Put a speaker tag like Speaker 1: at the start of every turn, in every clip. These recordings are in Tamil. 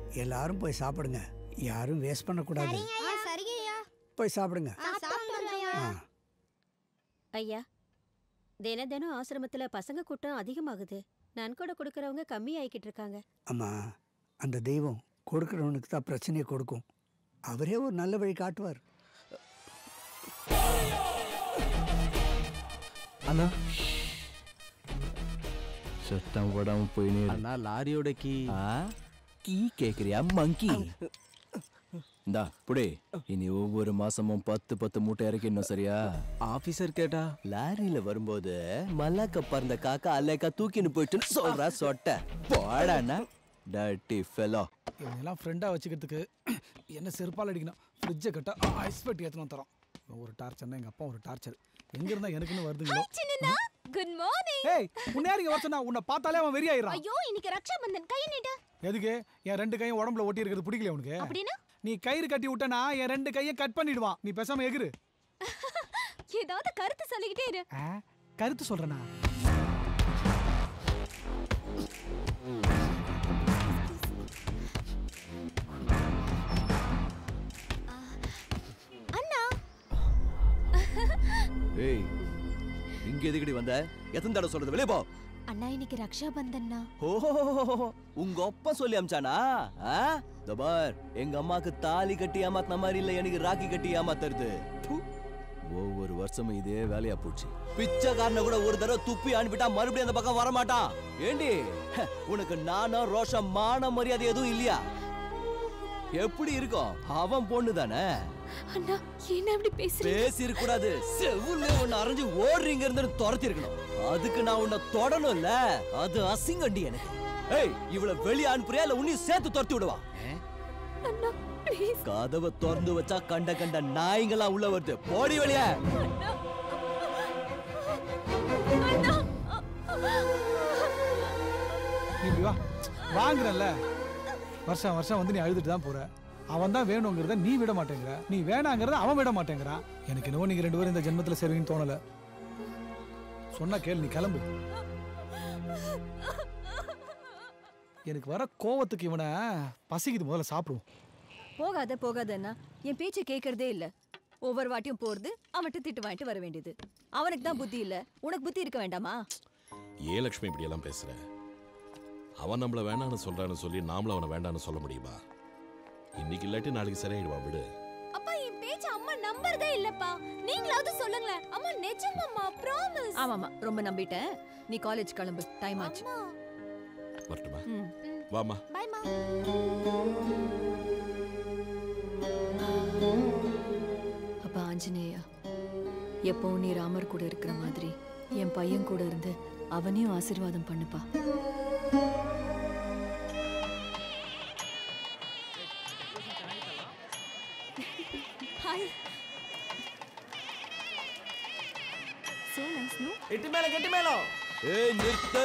Speaker 1: எல்லாரும் போய் சாப்பிடுங்க யாரும் வேஸ்ட் பண்ணக்கூடாது
Speaker 2: ஐயா சரிங்க ஐயா
Speaker 1: போய் சாப்பிடுங்க
Speaker 2: சாப்பிட்டோம் ஐயா
Speaker 1: ஆ
Speaker 3: ஐயா தின தினம் ஆசிரமத்துல பசங்க கூட்டம் அதிகமாகுது நன்கொடை கொடுக்கறவங்க கம்மி ஆயிக்கிட்டு இருக்காங்க
Speaker 1: அம்மா அந்த தெய்வம் கொடுக்குறவனுக்கு தான் பிரச்சனையை கொடுக்கும் அவரே ஒரு நல்ல வழி காட்டுவார்
Speaker 4: அண்ணா
Speaker 5: சத்தம் போடாம போயினே இரு.
Speaker 4: அண்ணா லாரியோட கீ
Speaker 5: ஆ கீ கேக்குறியா மங்கி இந்தா புடி இனி ஒவ்வொரு மாசமும் பத்து பத்து மூட்டை இறக்கிடணும் சரியா
Speaker 4: ஆபீசர் கேட்டா
Speaker 5: லாரியில வரும்போது மல்லாக்க பறந்த காக்கா அல்லக்கா தூக்கின்னு போயிட்டு சொல்றா சொட்ட போடாண்ணா டட்டி ஃபெலோ
Speaker 6: இவனெல்லாம் ஃப்ரெண்டாக வச்சுக்கிறதுக்கு என்ன செருப்பால் அடிக்கணும் ஃப்ரிட்ஜை கட்ட ஐஸ் பெட்டி ஏற்றணும் தரோம் இவன் ஒரு டார்ச்சர்னா எங்கள் அப்பா ஒரு டார்ச்சர் எங்க இருந்தா எனக்குன்னு வருதுங்களோ
Speaker 2: சின்னண்ணா குட் மார்னிங்
Speaker 6: ஏய் உன்னை இங்க வர சொன்னா உன்னை பார்த்தாலே அவன் வெறியாயிரான்
Speaker 2: ஐயோ இன்னைக்கு ரக்ஷா பந்தன் கை நீட்டு
Speaker 6: எதுக்கு என் ரெண்டு கையும் உடம்புல ஒட்டி இருக்கிறது பிடிக்கல உனக்கு
Speaker 2: அப்படின்னா
Speaker 6: நீ கயிறு கட்டி விட்டனா என் ரெண்டு கையும் கட் பண்ணிடுவான் நீ பேசாம எகிரு
Speaker 2: ஏதாவது கருத்து சொல்லிக்கிட்டே இரு
Speaker 6: ஆ, கருத்து சொல்றேனா
Speaker 2: அண்ணா
Speaker 5: ஏய் இங்க எதுக்கடி வந்த எத்தனை தடவை சொல்றது வெளியே போ
Speaker 2: அண்ணா இன்னைக்கு ரக்ஷா பந்தன்னா
Speaker 5: ஓ உங்க அப்பா சொல்லி அமிச்சானா ஆ? இதோ பார் எங்க அம்மாக்கு தாலி கட்டி ஏமாத்தின மாதிரி இல்ல எனக்கு ராக்கி கட்டி ஏமாத்துறது ப்பு. ஒவ்வொரு வருஷமும் இதே வேலையா போச்சு பிச்சைக்காரனை கூட ஒரு தடவை துப்பி அனுப்பிட்டா மறுபடியும் அந்த பக்கம் வரமாட்டான் ஏண்டி ஹ, உனக்கு நானும் ரோஷம் மான மரியாதை எதுவும் இல்லையா எப்படி இருக்கும் அவன் பொண்ணு தானே
Speaker 2: அண்ணா என்ன அப்படி பேசுறீங்க
Speaker 5: பேசி இருக்க கூடாது செவுல உன்னை அரைஞ்சு ஓடுறீங்க இருந்து துரத்தி இருக்கணும் அதுக்கு நான் உன்னை தொடணும்ல அது அசிங்கண்டி எனக்கு ஏய் இவள வெளிய அனுப்புறியா இல்ல உன்னையும் சேர்த்து துரத்தி விடுவா
Speaker 2: அண்ணா ப்ளீஸ்
Speaker 5: கதவை திறந்து வச்சா கண்ட கண்ட நாய்ங்கெல்லாம் உள்ள வருது போடி வெளிய
Speaker 6: நீ இப்படி வா வாங்குறல்ல வருஷம் வருஷம் வந்து நீ அழுதுட்டு தான் போற அவன் தான் வேணுங்கிறத நீ விட மாட்டேங்கிற நீ வேணாங்கிறத அவன் விட மாட்டேங்கிறான் எனக்கு என்னவோ நீங்க ரெண்டு பேரும் இந்த ஜென்மத்துல சேருவீங்கன்னு தோணல சொன்னா கேளு நீ கிளம்பு எனக்கு வர கோவத்துக்கு இவனை பசிக்குது முதல்ல சாப்பிடுவோம்
Speaker 7: போகாத போகாதன்னா என் பேச்சை கேட்கறதே இல்ல ஒவ்வொரு வாட்டியும் போறது அவன்கிட்ட திட்டு வாங்கிட்டு வர வேண்டியது அவனுக்கு தான் புத்தி இல்ல உனக்கு புத்தி இருக்க வேண்டாமா
Speaker 8: ஏன் லக்ஷ்மி இப்படி எல்லாம் பேசுற அவன் நம்மள வேணான்னு சொல்றான்னு சொல்லி நாமளும் அவனை வேண்டான்னு சொல்ல முடியுமா இன்னைக்கு இல்லாட்டி நாளைக்கு சரியாயிடுவான் விடு
Speaker 2: அப்பா என் பேச்ச அம்மா நம்புறதே இல்லப்பா நீங்களாவது சொல்லுங்களேன் அம்மா நிஜமாம்மா ப்ராமிஸ்
Speaker 7: ஆமாமா ரொம்ப நம்பிட்டேன் நீ காலேஜ் கிளம்பு டைம் ஆச்சு
Speaker 2: அம்மா
Speaker 8: வரட்டுமா
Speaker 7: ம்.
Speaker 8: வாமா
Speaker 2: பைமா
Speaker 7: அப்பா ஆஞ்சநேயா எப்பவும் நீ ராமர் கூட இருக்கிற மாதிரி என் பையன் கூட இருந்து அவனையும் ஆசீர்வாதம் பண்ணுப்பா
Speaker 2: ஹாய் சோ நைஸ் நோ
Speaker 4: எட்டு மேல கெட்டு மேலம்
Speaker 5: ஏய் நிறுத்து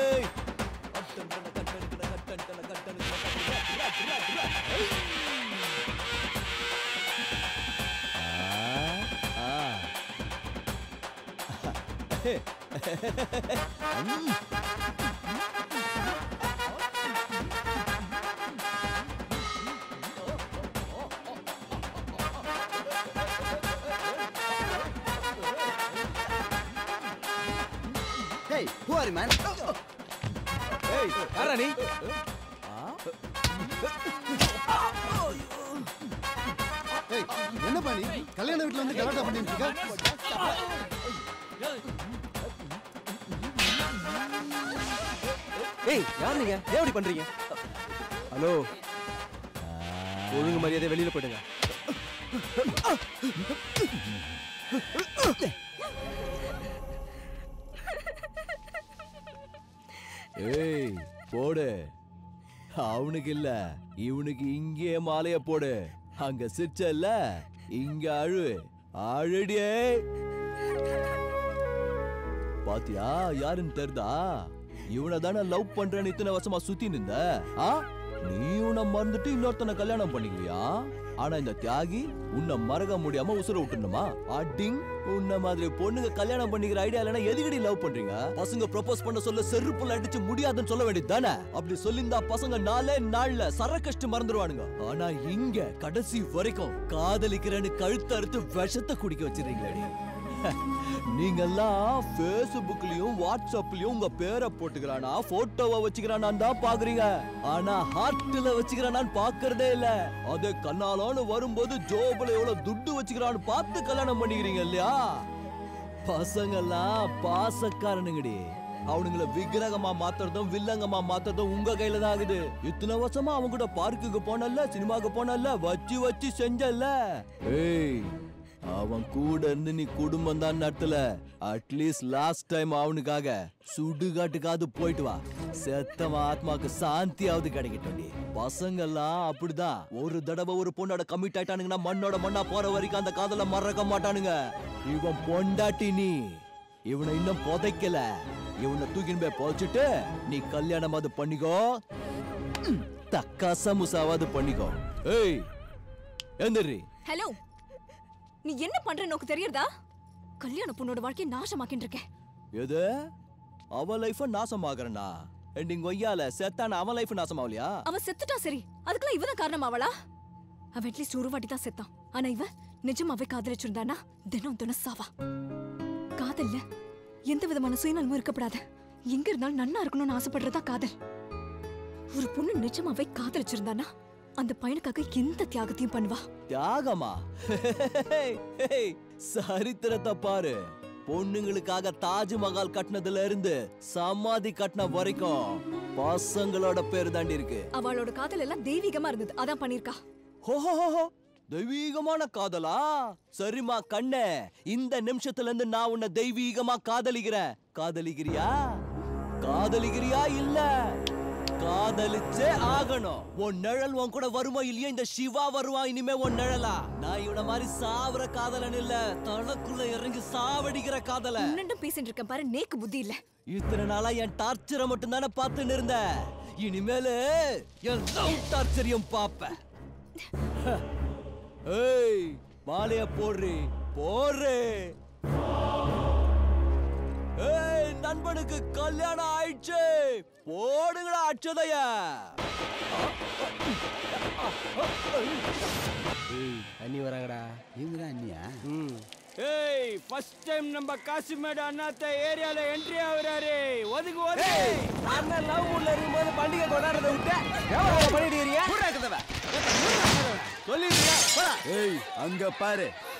Speaker 5: ஆ, ஆ.
Speaker 4: ஹேய் ஹூ ஆர் மேன்
Speaker 6: ஏய் யாரா நீ
Speaker 9: ஏய் என்னப்பா நீ கல்யாண வீட்டுல வந்து கலாட்டா பண்ணிட்டு இருக்க
Speaker 4: ஏய் யார் நீங்க ஏன் இப்படி பண்றீங்க ஹலோ ஒழுங்கு மரியாதை வெளியில போயிடுங்க
Speaker 5: ஏய் போடு அவனுக்கு இல்ல இவனுக்கு இங்கே மாலைய போடு அங்க சிரிச்சல்ல இங்க அழு அழுடியே பாத்தியா யாருன்னு தெரிதா இவனை தானே லவ் பண்றேன்னு இத்தனை வருஷமா சுத்தி நின்ற ஆ நீ இவனை மறந்துட்டு இன்னொருத்தனை கல்யாணம் பண்ணிக்குவியா ஆனா இந்த தியாகி உன்னை மறக்க முடியாம உசுர விட்டுணுமா அடிங் உன்ன மாதிரி பொண்ணுங்க கல்யாணம் பண்ணிக்கிற ஐடியா இல்லைன்னா எதுக்கடி லவ் பண்றீங்க பசங்க ப்ரொபோஸ் பண்ண சொல்ல செருப்புல அடிச்சு முடியாதுன்னு சொல்ல வேண்டியது தானே அப்படி சொல்லியிருந்தா பசங்க நாளே நாள்ல சரக்கஷ்டு மறந்துடுவானுங்க ஆனா இங்க கடைசி வரைக்கும் காதலிக்கிறேன்னு கழுத்து அறுத்து விஷத்தை குடிக்க வச்சிருக்கீங்களே நீங்கெல்லாம் ஃபேஸ்புக்லயும் வாட்ஸ்அப்லயும் உங்க பேரை போட்டுக்கிறானா போட்டோவை வச்சுக்கிறானா தான் பாக்குறீங்க ஆனா ஹார்ட்ல வச்சுக்கிறானான்னு பாக்குறதே இல்ல அதே கண்ணாலோன்னு வரும்போது ஜோபுல எவ்வளவு துட்டு வச்சுக்கிறான்னு பார்த்து கல்யாணம் பண்ணிக்கிறீங்க இல்லையா பசங்கெல்லாம் பாசக்காரனுங்கடி அவனுங்கள விக்கிரகமா மாத்துறதும் வில்லங்கமா மாத்துறதும் உங்க கையில தான் ஆகுது இத்தனை வருஷமா அவங்க கூட பார்க்குக்கு போனல்ல சினிமாக்கு போனல்ல வச்சு வச்சு செஞ்சல்ல ஏய் அவன் கூட இருந்து நீ குடும்பம் தான் நடத்தல அட்லீஸ்ட் லாஸ்ட் டைம் அவனுக்காக சுடுகாட்டுக்காவது போயிட்டு வா செத்தவன் ஆத்மாக்கு சாந்தியாவது கிடைக்கட்டும் பசங்கெல்லாம் அப்படிதான் ஒரு தடவை ஒரு பொண்ணோட கமிட் ஆயிட்டானுங்கன்னா மண்ணோட மண்ணா போற வரைக்கும் அந்த காதல மறக்க மாட்டானுங்க இவன் பொண்டாட்டி நீ இவனை இன்னும் புதைக்கல இவனை தூக்கின்னு போய் புதைச்சிட்டு நீ கல்யாணம் அது பண்ணிக்கோ ம், தக்கா சமுசாவாவது பண்ணிக்கோ ஏய் எந்திரி
Speaker 7: ஹலோ நீ என்ன பண்ற நோக்கு தெரியறதா கல்யாண பொண்ணோட வாழ்க்கையை நாசமாக்கிட்டு இருக்கேன்
Speaker 5: எது அவ லைஃப நாசமாகறனா எண்டிங் ஒய்யால செத்தான அவன் லைஃப் நாசமாவலையா
Speaker 7: அவன் செத்துட்டா சரி அதுக்கெல்லாம் இவதான் காரணம் அவளா அவன் அட்லீஸ்ட் ஒரு வாட்டி தான் செத்தான் ஆனா இவன் நிஜமாவே காதலிச்சிருந்தானா தினம் தினம் சாவா காதல்ல எந்த விதமான சுயநலமும் இருக்கப்படாது எங்க இருந்தாலும் நன்னா இருக்கணும்னு ஆசைப்படுறதா காதல் ஒரு பொண்ணு நிஜமாவே காதலிச்சிருந்தானா அந்த பையனுக்காக எந்த தியாகத்தையும் பண்ணுவா
Speaker 5: தியாகமா ஹேய், சரித்திரத்தை பாரு பொண்ணுங்களுக்காக தாஜ்மஹால் கட்டினதுல இருந்து சமாதி கட்டின வரைக்கும் பசங்களோட பேர் தாண்டி இருக்கு
Speaker 7: அவளோட காதல் எல்லாம் தெய்வீகமா இருந்தது அதான் பண்ணிருக்கா
Speaker 5: ஹோஹோஹோ தெய்வீகமான காதலா சரிம்மா கண்ணே இந்த நிமிஷத்துல இருந்து நான் உன்னை தெய்வீகமா காதலிக்கிறேன் காதலிக்கிறியா காதலிக்கிறியா இல்ல காதலிச்சே ஆகணும் உன் நிழல் உன் கூட வருமா இல்லையா இந்த சிவா வருவான் இனிமே உன் நிழலா நான் இவன மாதிரி சாவற காதலன் இல்ல தனக்குள்ள இறங்கி சாவடிக்கிற காதல
Speaker 7: உன்னண்டும் பேசிட்டு இருக்கேன் பாரு நேக்கு புத்தி இல்ல
Speaker 5: இத்தனை நாளா என் டார்ச்சரை மட்டும் தானே பார்த்துன்னு இருந்த இனிமேலு என் லவ் டார்ச்சரையும் பாப்ப ஏய் மாலைய போடுறி போடுறே ஏய் நண்பனுக்கு கல்யாணம் ஆயிடுச்சு போடுங்கடா அச்சதைய
Speaker 4: அண்ணி வராங்கடா
Speaker 9: இவங்க தான் அண்ணியா
Speaker 10: ஏய் ஃபர்ஸ்ட் டைம் நம்ம காசிமேடு அண்ணாத்த ஏரியால என்ட்ரி ஆகுறாரு ஒதுக்கு ஒதுக்கு
Speaker 4: அண்ணன் லவ் மூட்ல இருக்கும்போது பண்டிகை கொண்டாடுறத விட்டு எவ்வளவு பண்ணிட்டு இருக்கீங்க
Speaker 10: சொல்லிடுறியா
Speaker 9: ஏய் அங்க பாரு